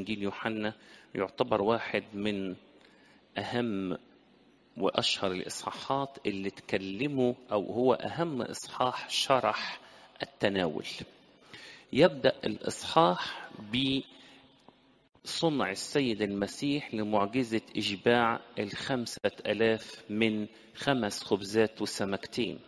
إنجيل يوحنا يعتبر واحد من أهم وأشهر الإصحاحات اللي تكلموا أو هو أهم إصحاح شرح التناول يبدأ الإصحاح بصنع السيد المسيح لمعجزة إشباع الخمسة ألاف من خمس خبزات وسمكتين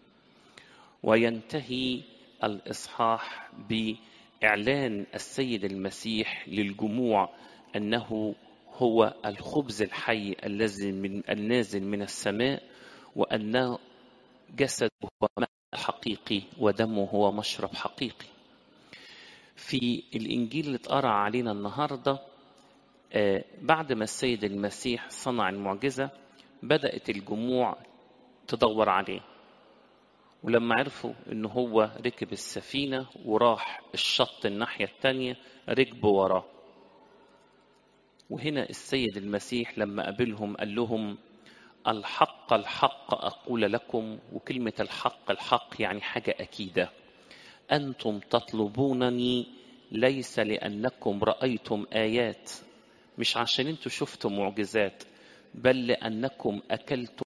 وينتهي الإصحاح بإعلان السيد المسيح للجموع أنه هو الخبز الحي الذي من النازل من السماء وأنه جسده هو ماء حقيقي ودمه هو مشرب حقيقي في الإنجيل اللي اتقرأ علينا النهاردة بعد ما السيد المسيح صنع المعجزة بدأت الجموع تدور عليه ولما عرفوا ان هو ركب السفينة وراح الشط الناحية التانية ركبوا وراه وهنا السيد المسيح لما قابلهم قال لهم الحق الحق أقول لكم وكلمة الحق الحق يعني حاجة أكيدة أنتم تطلبونني ليس لأنكم رأيتم آيات مش عشان انتوا شفتوا معجزات بل لأنكم أكلتم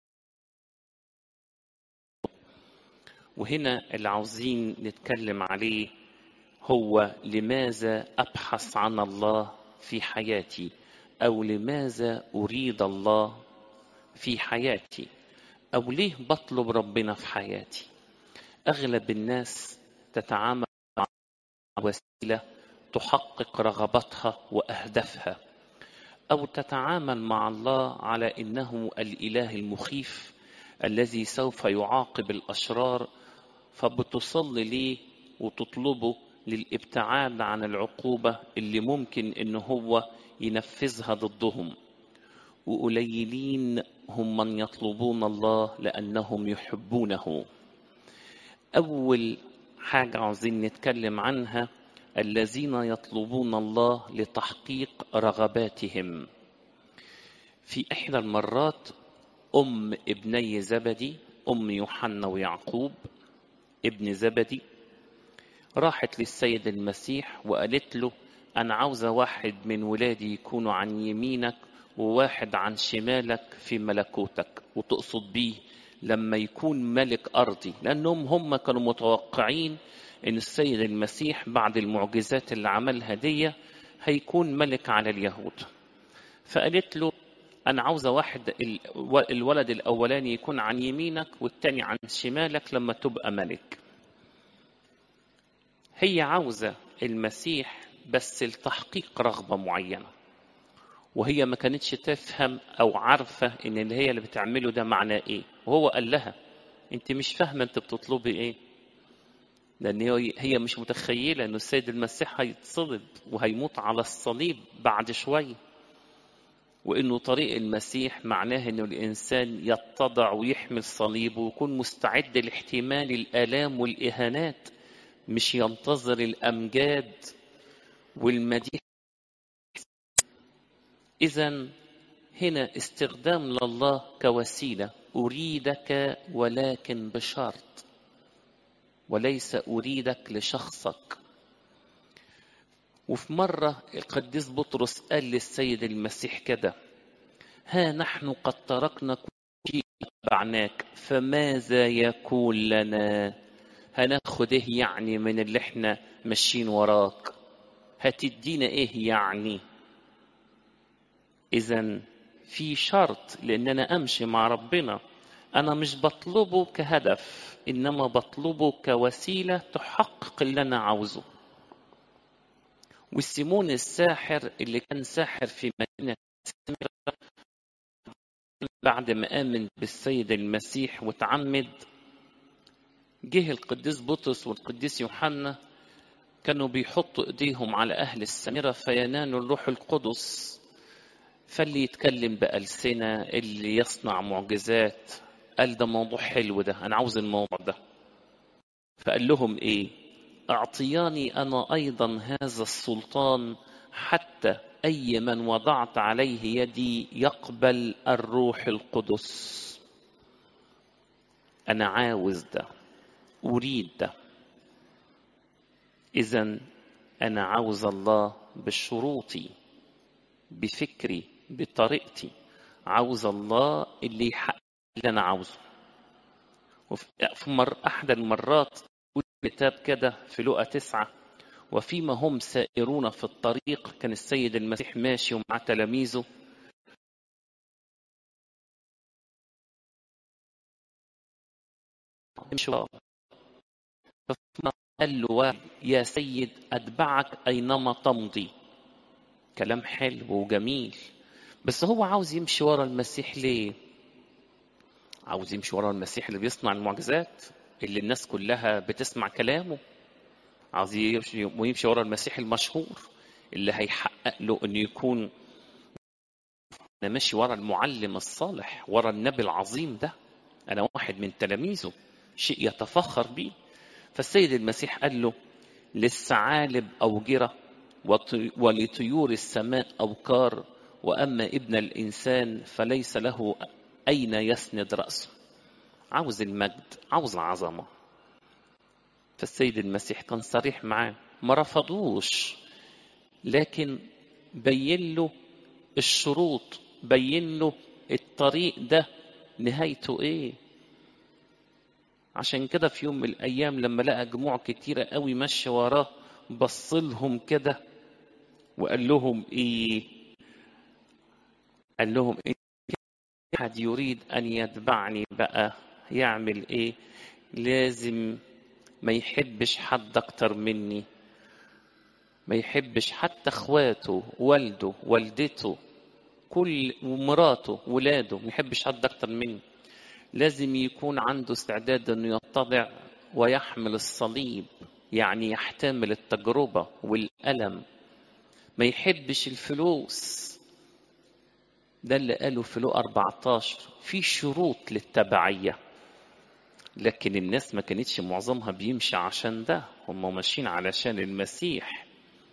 وهنا اللي عاوزين نتكلم عليه هو لماذا أبحث عن الله في حياتي أو لماذا أريد الله في حياتي أو ليه بطلب ربنا في حياتي أغلب الناس تتعامل مع وسيلة تحقق رغباتها وأهدافها أو تتعامل مع الله على إنه الإله المخيف الذي سوف يعاقب الأشرار فبتصلي ليه وتطلبه للابتعاد عن العقوبة اللي ممكن إن هو ينفذها ضدهم وقليلين هم من يطلبون الله لأنهم يحبونه أول حاجة عاوزين نتكلم عنها الذين يطلبون الله لتحقيق رغباتهم في إحدى المرات أم ابني زبدي أم يوحنا ويعقوب ابن زبدي راحت للسيد المسيح وقالت له أنا عاوزة واحد من ولادي يكونوا عن يمينك وواحد عن شمالك في ملكوتك وتقصد بيه لما يكون ملك أرضي لأنهم هم كانوا متوقعين أن السيد المسيح بعد المعجزات اللي عملها دي هيكون ملك على اليهود فقالت له أنا عاوزة واحد الولد الأولاني يكون عن يمينك والتاني عن شمالك لما تبقى ملك هي عاوزة المسيح بس لتحقيق رغبة معينة وهي ما كانتش تفهم أو عارفة إن اللي هي اللي بتعمله ده معناه إيه وهو قال لها أنت مش فاهمة أنت بتطلبي إيه لأن هي مش متخيلة إن السيد المسيح هيتصلب وهيموت على الصليب بعد شوية وإنه طريق المسيح معناه إنه الإنسان يتضع ويحمل صليبه ويكون مستعد لاحتمال الآلام والإهانات مش ينتظر الأمجاد والمديح إذا هنا استخدام لله كوسيلة أريدك ولكن بشرط وليس أريدك لشخصك وفي مرة القديس بطرس قال للسيد المسيح كده ها نحن قد تركنا كل شيء اتبعناك فماذا يكون لنا هناخد ايه يعني من اللي احنا ماشيين وراك هتدينا ايه يعني اذا في شرط لان انا امشي مع ربنا انا مش بطلبه كهدف انما بطلبه كوسيله تحقق اللي انا عاوزه والسيمون الساحر اللي كان ساحر في مدينه سامره بعد ما امن بالسيد المسيح وتعمد جه القديس بطرس والقديس يوحنا كانوا بيحطوا ايديهم على اهل السامره فينالوا الروح القدس فاللي يتكلم بألسنة اللي يصنع معجزات قال ده موضوع حلو ده أنا عاوز الموضوع ده فقال لهم إيه أعطياني أنا أيضا هذا السلطان حتى أي من وضعت عليه يدي يقبل الروح القدس أنا عاوز ده أريد ده إذا أنا عاوز الله بشروطي بفكري بطريقتي عاوز الله اللي يحقق اللي انا عاوزه وفي مر احد المرات كتاب كده في لقا تسعة وفيما هم سائرون في الطريق كان السيد المسيح ماشي ومع تلاميذه قال له يا سيد أتبعك أينما تمضي كلام حلو وجميل بس هو عاوز يمشي ورا المسيح ليه عاوز يمشي ورا المسيح اللي بيصنع المعجزات اللي الناس كلها بتسمع كلامه عاوز يمشي ويمشي ورا المسيح المشهور اللي هيحقق له انه يكون انا ماشي ورا المعلم الصالح ورا النبي العظيم ده انا واحد من تلاميذه شيء يتفخر به فالسيد المسيح قال له للثعالب أوجرة ولطيور السماء أوكار وأما ابن الإنسان فليس له أين يسند رأسه عاوز المجد عاوز العظمة فالسيد المسيح كان صريح معاه ما رفضوش لكن بين له الشروط بين له الطريق ده نهايته ايه عشان كده في يوم من الايام لما لقى جموع كتيره قوي ماشيه وراه بص لهم كده وقال لهم ايه قال لهم إيه احد يريد ان يتبعني بقى يعمل ايه لازم ما يحبش حد اكتر مني ما يحبش حتى اخواته والده والدته كل ومراته ولاده ما يحبش حد اكتر مني لازم يكون عنده استعداد انه يتضع ويحمل الصليب يعني يحتمل التجربه والالم ما يحبش الفلوس ده اللي قاله في لو 14 في شروط للتبعيه لكن الناس ما كانتش معظمها بيمشي عشان ده هم ماشيين علشان المسيح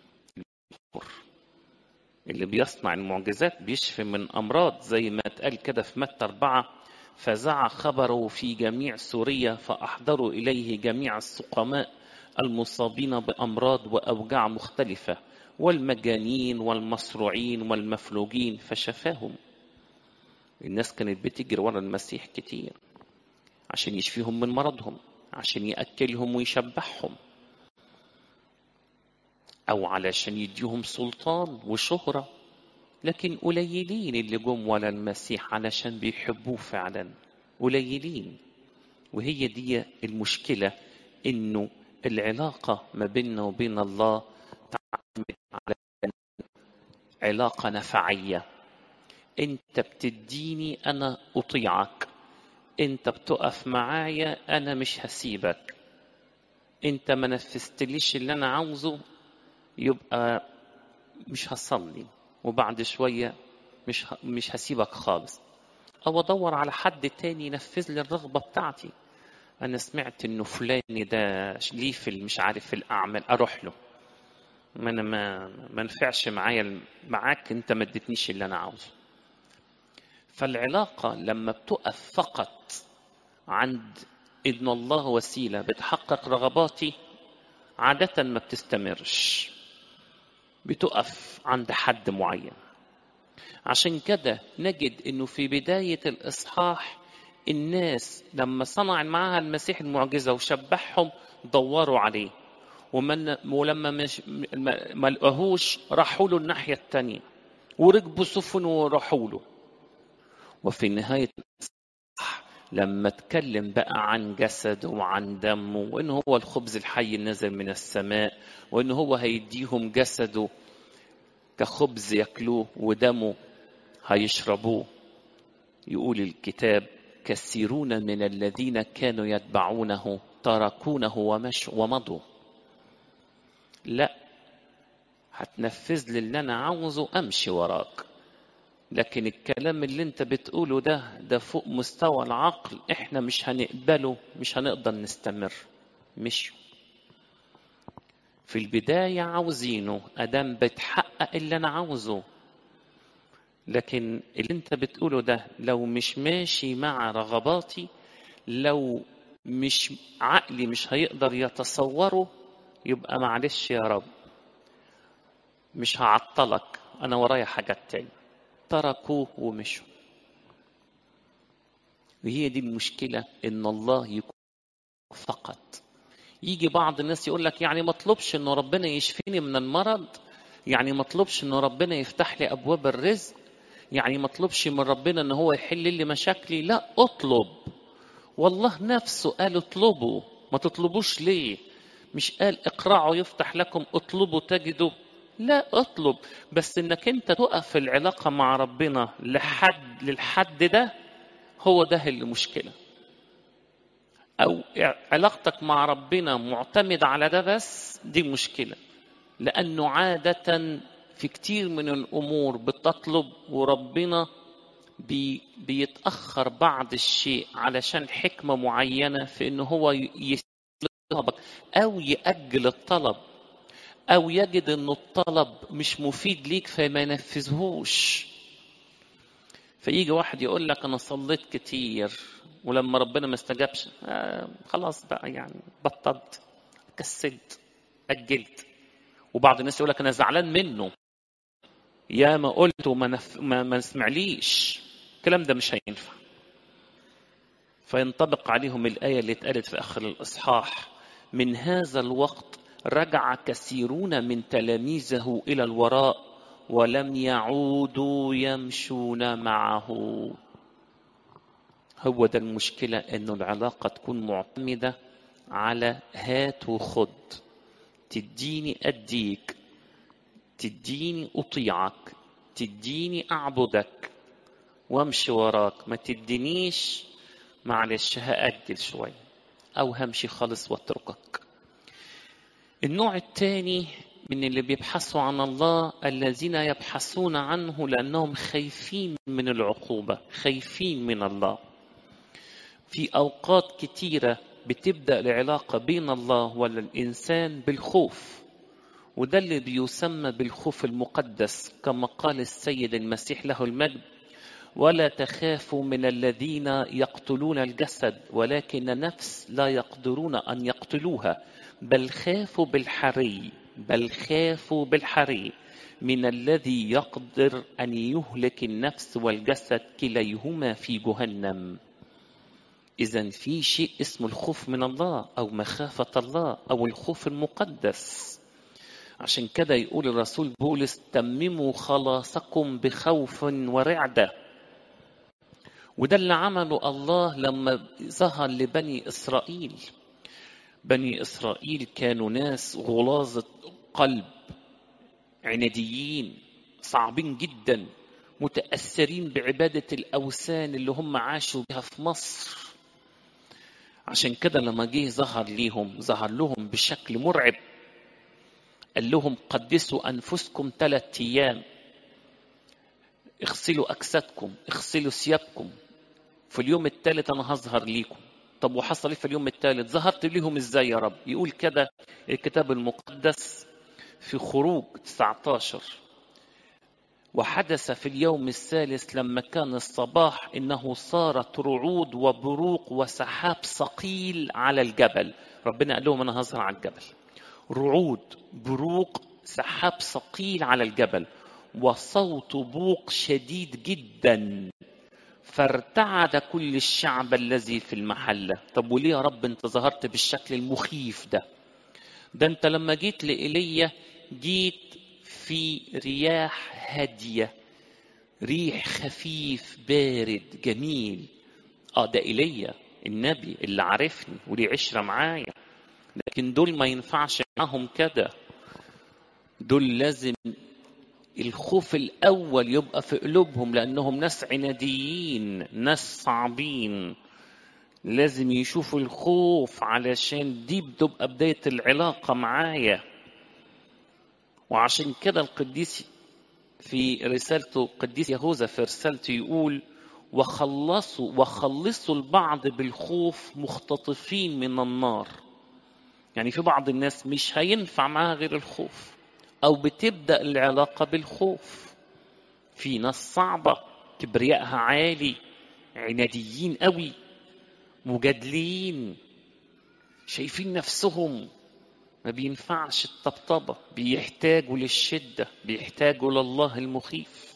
اللي بيصنع المعجزات بيشفي من أمراض زي ما اتقال كده في متى أربعة فزع خبره في جميع سوريا فأحضروا إليه جميع السقماء المصابين بأمراض وأوجاع مختلفة والمجانين والمصروعين والمفلوجين فشفاهم الناس كانت بتجري ورا المسيح كتير عشان يشفيهم من مرضهم عشان يأكلهم ويشبعهم أو علشان يديهم سلطان وشهرة لكن قليلين اللي جم ولا المسيح علشان بيحبوه فعلا قليلين وهي دي المشكلة إنه العلاقة ما بيننا وبين الله تعتمد على علاقة نفعية أنت بتديني أنا أطيعك أنت بتقف معايا أنا مش هسيبك أنت ما نفذتليش اللي أنا عاوزه يبقى مش هصلي وبعد شوية مش مش هسيبك خالص أو أدور على حد تاني ينفذ لي الرغبة بتاعتي أنا سمعت إنه فلان ده ليه في مش عارف في الأعمال أروح له ما أنا ما ما نفعش معايا معاك أنت ما اديتنيش اللي أنا عاوزه فالعلاقة لما بتقف فقط عند إن الله وسيلة بتحقق رغباتي عادة ما بتستمرش بتقف عند حد معين عشان كده نجد انه في بداية الاصحاح الناس لما صنع معاها المسيح المعجزة وشبعهم دوروا عليه ومن ولما مش ما لقاهوش راحوا له الناحية التانية وركبوا سفن وراحوا له وفي نهاية لما اتكلم بقى عن جسده وعن دمه وان هو الخبز الحي النازل من السماء وان هو هيديهم جسده كخبز ياكلوه ودمه هيشربوه يقول الكتاب كثيرون من الذين كانوا يتبعونه تركونه ومشوا ومضوا لا هتنفذ لي اللي انا عاوزه امشي وراك لكن الكلام اللي انت بتقوله ده ده فوق مستوى العقل احنا مش هنقبله مش هنقدر نستمر مشوا في البداية عاوزينه أدام بتحقق اللي أنا عاوزه لكن اللي أنت بتقوله ده لو مش ماشي مع رغباتي لو مش عقلي مش هيقدر يتصوره يبقى معلش يا رب مش هعطلك انا ورايا حاجات تاني تركوه ومشوا وهي دي المشكله ان الله يكون فقط يجي بعض الناس يقول لك يعني ما اطلبش ان ربنا يشفيني من المرض يعني ما اطلبش ان ربنا يفتح لي ابواب الرزق يعني ما اطلبش من ربنا ان هو يحل لي مشاكلي لا اطلب والله نفسه قال اطلبوا ما تطلبوش ليه مش قال اقرعوا يفتح لكم اطلبوا تجدوا لا اطلب بس انك انت تقف في العلاقه مع ربنا لحد للحد ده هو ده اللي مشكله او علاقتك مع ربنا معتمد على ده بس دي مشكله لانه عاده في كتير من الامور بتطلب وربنا بي بيتاخر بعض الشيء علشان حكمه معينه في ان هو يطلبك او ياجل الطلب او يجد ان الطلب مش مفيد ليك فما ينفذهوش فيجي واحد يقول لك انا صليت كتير ولما ربنا ما استجابش آه خلاص بقى يعني بطلت كسلت اجلت وبعض الناس يقول لك انا زعلان منه يا ما قلت وما نف... ما, ما نسمعليش الكلام ده مش هينفع فينطبق عليهم الآية اللي اتقالت في آخر الإصحاح من هذا الوقت رجع كثيرون من تلاميذه إلى الوراء ولم يعودوا يمشون معه هو ده المشكلة إنه العلاقة تكون معتمدة على هات وخد تديني أديك تديني أطيعك تديني أعبدك وامشي وراك ما تدينيش معلش هأجل شوية أو همشي خالص واتركك النوع الثاني من اللي بيبحثوا عن الله الذين يبحثون عنه لأنهم خايفين من العقوبة خايفين من الله في أوقات كتيرة بتبدأ العلاقة بين الله والإنسان بالخوف وده اللي بيسمى بالخوف المقدس كما قال السيد المسيح له المجد ولا تخافوا من الذين يقتلون الجسد ولكن نفس لا يقدرون ان يقتلوها بل خافوا بالحري بل خافوا بالحري من الذي يقدر ان يهلك النفس والجسد كليهما في جهنم اذا في شيء اسمه الخوف من الله او مخافه الله او الخوف المقدس عشان كده يقول الرسول بولس تمموا خلاصكم بخوف ورعدة وده اللي عمله الله لما ظهر لبني إسرائيل بني إسرائيل كانوا ناس غلاظة قلب عناديين صعبين جدا متأثرين بعبادة الأوثان اللي هم عاشوا بها في مصر عشان كده لما جه ظهر ليهم ظهر لهم بشكل مرعب قال لهم قدسوا أنفسكم ثلاثة أيام اغسلوا أجسادكم اغسلوا ثيابكم في اليوم الثالث أنا هظهر ليكم طب وحصل ايه في اليوم الثالث ظهرت ليهم ازاي يا رب يقول كده الكتاب المقدس في خروج 19 وحدث في اليوم الثالث لما كان الصباح انه صارت رعود وبروق وسحاب ثقيل على الجبل ربنا قال لهم انا هظهر على الجبل رعود بروق سحاب ثقيل على الجبل وصوت بوق شديد جدا فارتعد كل الشعب الذي في المحلة طب وليه يا رب انت ظهرت بالشكل المخيف ده ده انت لما جيت لإيليا جيت في رياح هادية ريح خفيف بارد جميل اه ده ايليا النبي اللي عارفني وليه عشرة معايا لكن دول ما ينفعش معاهم كده دول لازم الخوف الأول يبقى في قلوبهم لأنهم ناس عناديين ناس صعبين لازم يشوفوا الخوف علشان دي بتبقى بداية العلاقة معايا وعشان كده القديس في رسالته قديس يهوذا في رسالته يقول وخلصوا وخلصوا البعض بالخوف مختطفين من النار يعني في بعض الناس مش هينفع معاها غير الخوف او بتبدا العلاقه بالخوف في ناس صعبه كبريائها عالي عناديين قوي مجادلين شايفين نفسهم ما بينفعش الطبطبة بيحتاجوا للشدة بيحتاجوا لله المخيف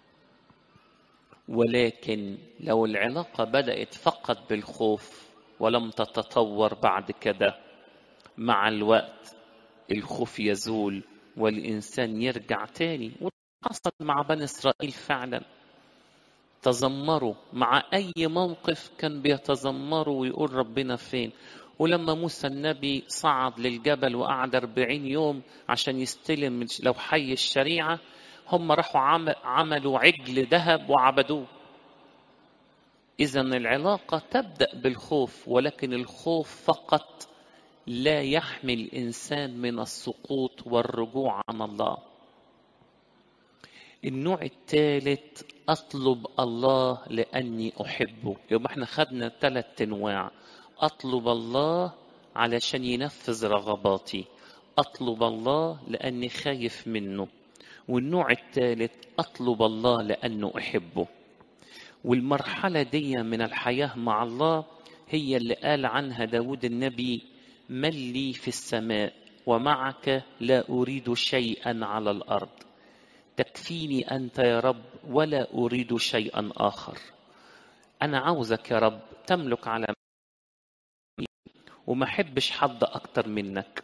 ولكن لو العلاقة بدأت فقط بالخوف ولم تتطور بعد كده مع الوقت الخوف يزول والإنسان يرجع تاني وحصل مع بني إسرائيل فعلا تذمروا مع أي موقف كان بيتذمروا ويقول ربنا فين ولما موسى النبي صعد للجبل وقعد أربعين يوم عشان يستلم لو حي الشريعة هم راحوا عملوا عجل ذهب وعبدوه إذا العلاقة تبدأ بالخوف ولكن الخوف فقط لا يحمي الإنسان من السقوط والرجوع عن الله النوع الثالث أطلب الله لأني أحبه يبقى احنا خدنا ثلاث أنواع أطلب الله علشان ينفذ رغباتي أطلب الله لأني خايف منه والنوع الثالث أطلب الله لأنه أحبه والمرحلة دي من الحياة مع الله هي اللي قال عنها داود النبي من لي في السماء ومعك لا أريد شيئا على الأرض تكفيني أنت يا رب ولا أريد شيئا آخر أنا عاوزك يا رب تملك على وما أحبش حد أكتر منك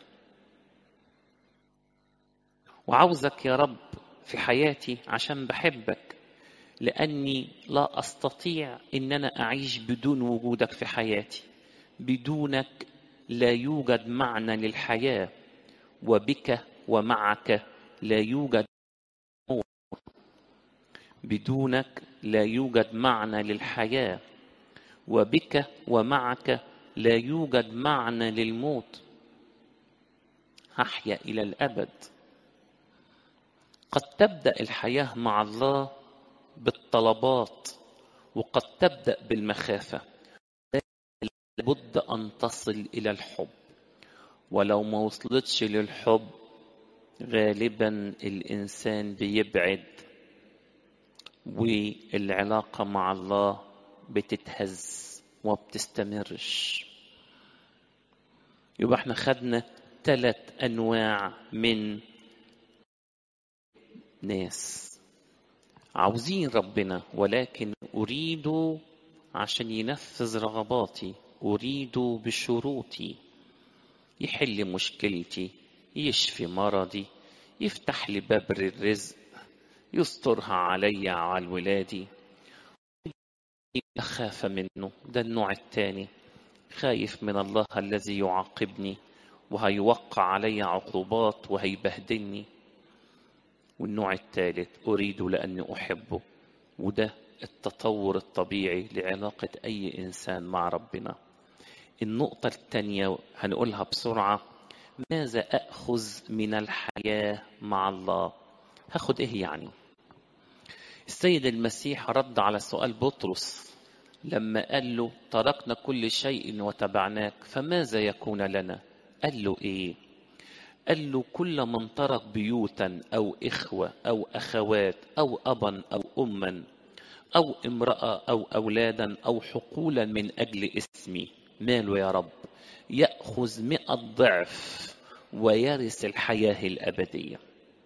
وعاوزك يا رب في حياتي عشان بحبك لأني لا أستطيع إن أنا أعيش بدون وجودك في حياتي بدونك لا يوجد معنى للحياة وبك ومعك لا يوجد نور بدونك لا يوجد معنى للحياة وبك ومعك لا يوجد معنى للموت هحيا إلى الأبد قد تبدأ الحياة مع الله بالطلبات وقد تبدأ بالمخافة لابد أن تصل إلى الحب ولو ما وصلتش للحب غالبا الإنسان بيبعد والعلاقة مع الله بتتهز وما بتستمرش يبقى احنا خدنا ثلاث أنواع من ناس عاوزين ربنا ولكن أريد عشان ينفذ رغباتي أريد بشروطي يحل مشكلتي يشفي مرضي يفتح لي باب الرزق يسترها علي على ولادي أخاف منه ده النوع الثاني خايف من الله الذي يعاقبني وهيوقع علي عقوبات وهيبهدلني والنوع الثالث أريد لأني أحبه وده التطور الطبيعي لعلاقة أي إنسان مع ربنا النقطة الثانية هنقولها بسرعة ماذا أخذ من الحياة مع الله هاخد إيه يعني السيد المسيح رد على سؤال بطرس لما قال له تركنا كل شيء وتبعناك فماذا يكون لنا قال له إيه قال له كل من ترك بيوتا أو إخوة أو أخوات أو أبا أو أما أو امرأة أو أولادا أو حقولا من أجل اسمي ماله يا رب يأخذ مئة ضعف ويرث الحياة الأبدية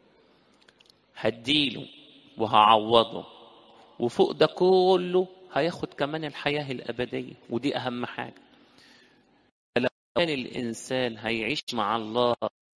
هديله وهعوضه وفوق ده كله هياخد كمان الحياة الأبدية ودي أهم حاجة لو كان الإنسان هيعيش مع الله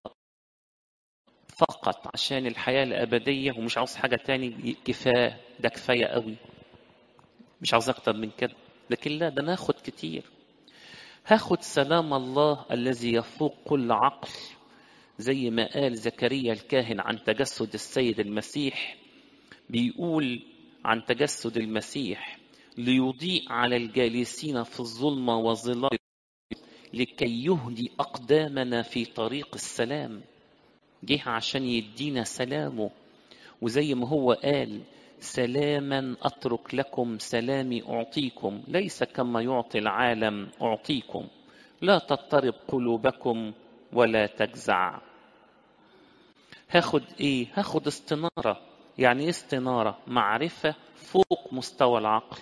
فقط عشان الحياة الأبدية ومش عاوز حاجة تاني كفاية ده كفاية قوي مش عاوز أكتر من كده لكن لا ده ناخد كتير هاخد سلام الله الذي يفوق كل عقل زي ما قال زكريا الكاهن عن تجسد السيد المسيح بيقول عن تجسد المسيح ليضيء على الجالسين في الظلمة وظلال لكي يهدي أقدامنا في طريق السلام جه عشان يدينا سلامه وزي ما هو قال سلاما اترك لكم سلامي اعطيكم ليس كما يعطي العالم اعطيكم لا تضطرب قلوبكم ولا تجزع هاخد ايه هاخد استناره يعني ايه استناره معرفه فوق مستوى العقل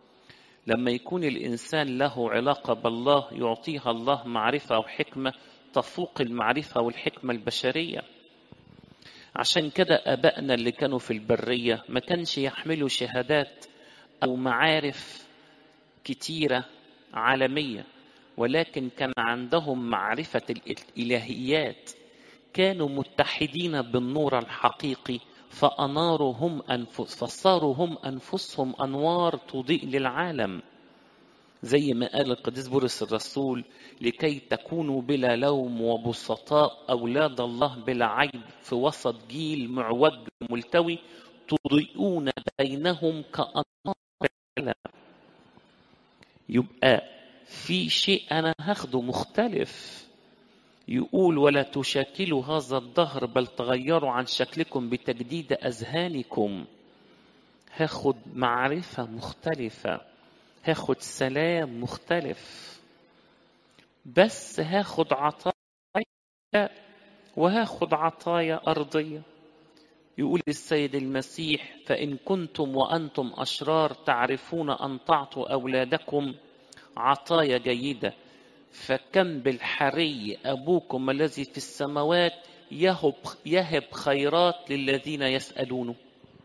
لما يكون الانسان له علاقه بالله يعطيها الله معرفه او حكمه تفوق المعرفة والحكمة البشرية عشان كده آبائنا اللي كانوا في البرية ما كانش يحملوا شهادات أو معارف كتيرة عالمية ولكن كان عندهم معرفة الإلهيات كانوا متحدين بالنور الحقيقي فأناروا هم أنفس فصاروا هم أنفسهم أنوار تضيء للعالم زي ما قال القديس بولس الرسول لكي تكونوا بلا لوم وبسطاء أولاد الله بلا عيب في وسط جيل معوج ملتوي تضيئون بينهم كأنار العالم يبقى في شيء أنا هاخده مختلف يقول ولا تشاكلوا هذا الدهر بل تغيروا عن شكلكم بتجديد أذهانكم هاخد معرفة مختلفة هاخد سلام مختلف بس هاخد عطايا وهاخد عطايا أرضية يقول السيد المسيح فإن كنتم وأنتم أشرار تعرفون أن تعطوا أولادكم عطايا جيدة فكم بالحري أبوكم الذي في السماوات يهب, يهب خيرات للذين يسألونه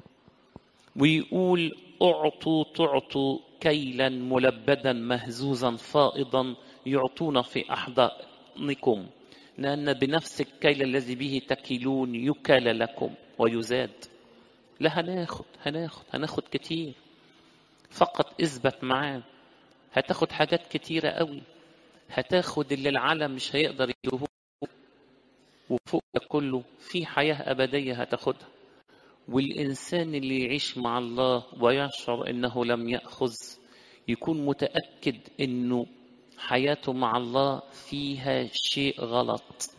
ويقول أعطوا تعطوا كيلا ملبدا مهزوزا فائضا يعطون في أحضانكم لأن بنفس الكيل الذي به تكيلون يكال لكم ويزاد لا هناخد هناخد هناخد كتير فقط اثبت معاه هتاخد حاجات كتيرة قوي هتاخد اللي العالم مش هيقدر يديه وفوق ده كله في حياة أبدية هتاخدها والإنسان اللي يعيش مع الله ويشعر إنه لم يأخذ يكون متأكد إنه حياته مع الله فيها شيء غلط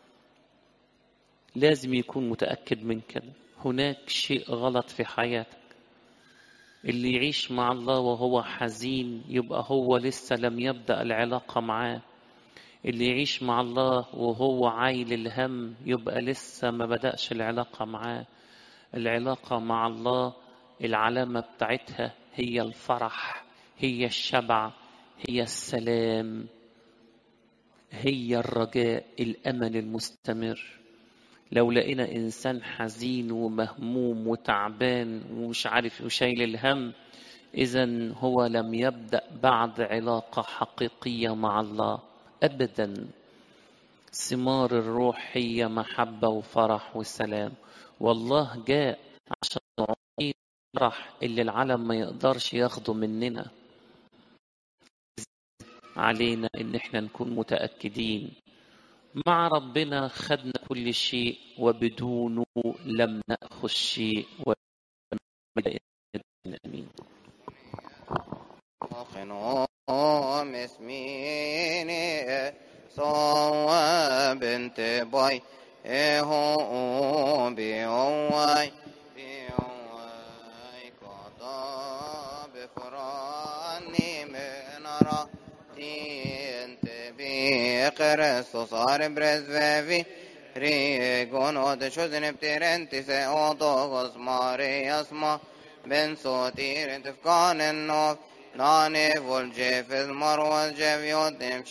لازم يكون متأكد من كده هناك شيء غلط في حياتك اللي يعيش مع الله وهو حزين يبقى هو لسه لم يبدأ العلاقة معاه اللي يعيش مع الله وهو عايل الهم يبقى لسه ما بدأش العلاقة معاه العلاقة مع الله العلامة بتاعتها هي الفرح هي الشبع هي السلام هي الرجاء الأمل المستمر لو لقينا إنسان حزين ومهموم وتعبان ومش عارف وشايل الهم إذا هو لم يبدأ بعد علاقة حقيقية مع الله أبدا ثمار الروح هي محبة وفرح وسلام والله جاء عشان يعطينا الفرح اللي العالم ما يقدرش ياخده مننا علينا ان احنا نكون متأكدين مع ربنا خدنا كل شيء وبدونه لم نأخذ شيء امين خنوم اسميني صوى بنت باي هو بيواي بيواي قضى بفراني من رأتي بقرس صار برزفي ريقون ود شزن بترنتي سيوضو غزماري اسما بن صوتير تفكان النوف ناني فولجي في المروة الجيف يودم